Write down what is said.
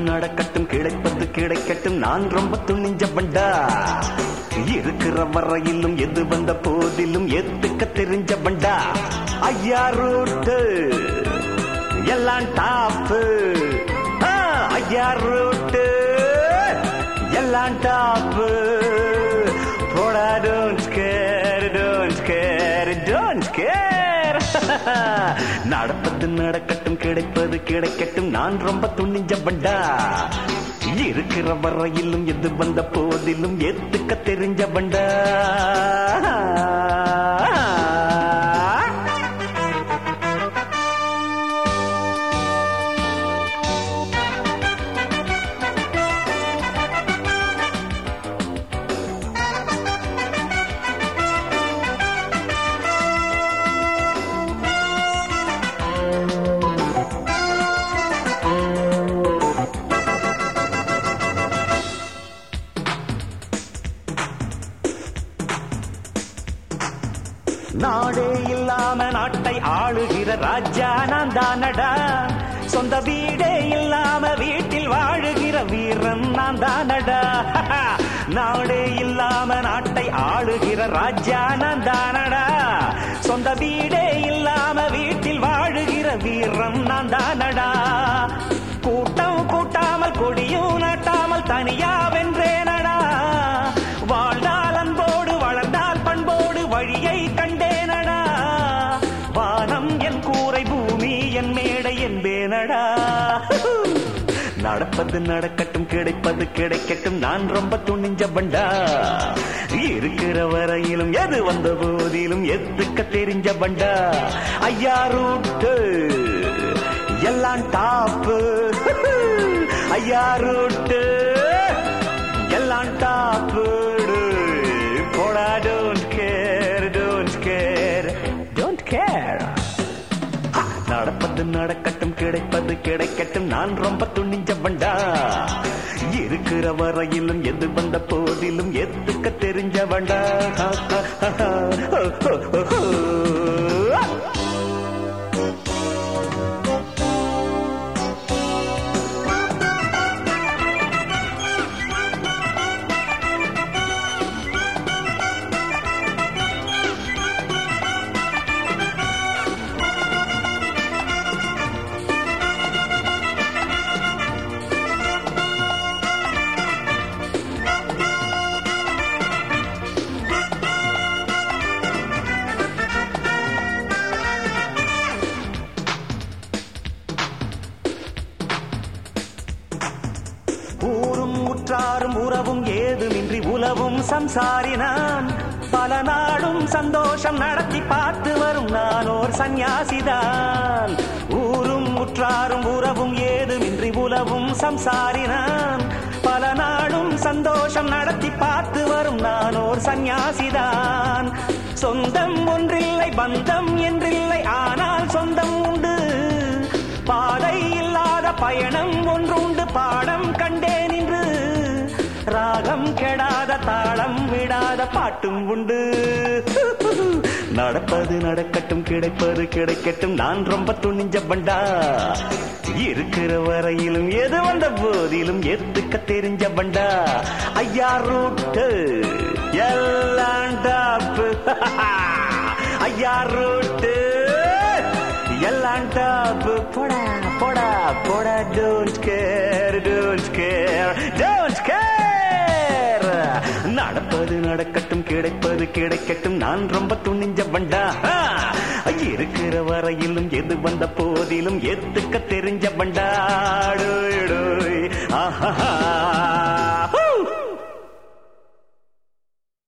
நடக்கட்டும் கிடைப்பது கிடைக்கட்டும் நான் ரொம்ப துணிஞ்ச பண்டா இருக்கிற வரையிலும் எது வந்த போதிலும் எத்துக்க தெரிஞ்ச பண்டா ஐயா ரூட்டு எல்லாம் டாப்பு ஐயா ரூட்டு எல்லாம் டாப்பு போடா don't scare don't scare don't scare நடப்பது நடக்கட்டும் கிடைப்பது கிடைக்கட்டும் நான் ரொம்ப துணிஞ்ச பண்டா இருக்கிற வரையிலும் எது வந்த போதிலும் எத்துக்க தெரிஞ்ச பண்டா நாடே இல்லாம நாட்டை ஆளுகிற ராஜா நான் தானடா சொந்த வீடே இல்லாம வீட்டில் வாழுகிற வீரன் நான் தானடா நாடே இல்லாம நாட்டை ஆளுகிற ராஜா நான் தானடா சொந்த வீடே இல்லாம வீட்டில் வாழுகிற வீரன் நான் தானடா கூட்டம் கூட்டாமல் கொடியும் நாட்டாமல் தனியா வென்றேனடா வாழ்ந்தால் அன்போடு வளர்ந்தால் பண்போடு வழியை கண்டேனடா வானம் என் கூரை பூமி என் மேடை என்பேனடா நடப்பது நடக்கட்டும் கிடைப்பது கிடைக்கட்டும் நான் ரொம்ப துணிஞ்ச பண்டா இருக்கிற வரையிலும் எது வந்த போதிலும் எத்துக்க தெரிஞ்ச பண்டா ஐயா ரூட்டு எல்லாம் டாப்பு ஐயா ரூட்டு எல்லாம் டாப்பு போடா don't care don't care don't care நடப்பது நடக்கட்டும் கிடைப்பது கிடைக்கட்டும் நான் ரொம்ப துணிஞ்ச பண்டா இருக்கிற வரையிலும் எது வந்த போதிலும் எத்துக்க தெரிஞ்ச பண்டா ஊரும் உற்றாரும் உறவும் ஏதுமின்றி உலவும் சம்சாரினான் பல நாடும் சந்தோஷம் நடத்தி பார்த்து வரும் நான் ஓர் சந்நியாசிதான் ஊரும் உற்றாரும் உறவும் ஏதுமின்றி உலவும் சம்சாரினான் பல நாடும் சந்தோஷம் நடத்தி பார்த்து வரும் நான் ஓர் சந்நியாசிதான் சொந்தம் ஒன்றில்லை பந்தம் என்றில்லை ஆனால் சொந்தம் உண்டு பாதை இல்லாத பயணம் ஒன்றுண்டு பாடம் கண்டேன் இன்று ராகம் கெடாத தாளம் விடாத பாட்டும் உண்டு நடப்பது நடக்கட்டும் கிடைப்பது கிடைக்கட்டும் நான் ரொம்ப துணிஞ்ச பண்டா இருக்கிற வரையிலும் எது வந்த போதிலும் எத்துக்க தெரிஞ்ச பண்டா ஐயா ரூட்டு எல்லாம் டாப்பு ஐயா ரூட்டு எல்லாம் டாப்பு போடா போடா போடா don't care don't care don't care நடப்பது நடக்கட்டும் கிடைப்பது கிடைக்கட்டும் நான் ரொம்ப துணிஞ்ச பண்டா இருக்கிற வரையிலும் எது வந்த போதிலும் எத்துக்க தெரிஞ்ச பண்டா டோய் டோய் ஆஹா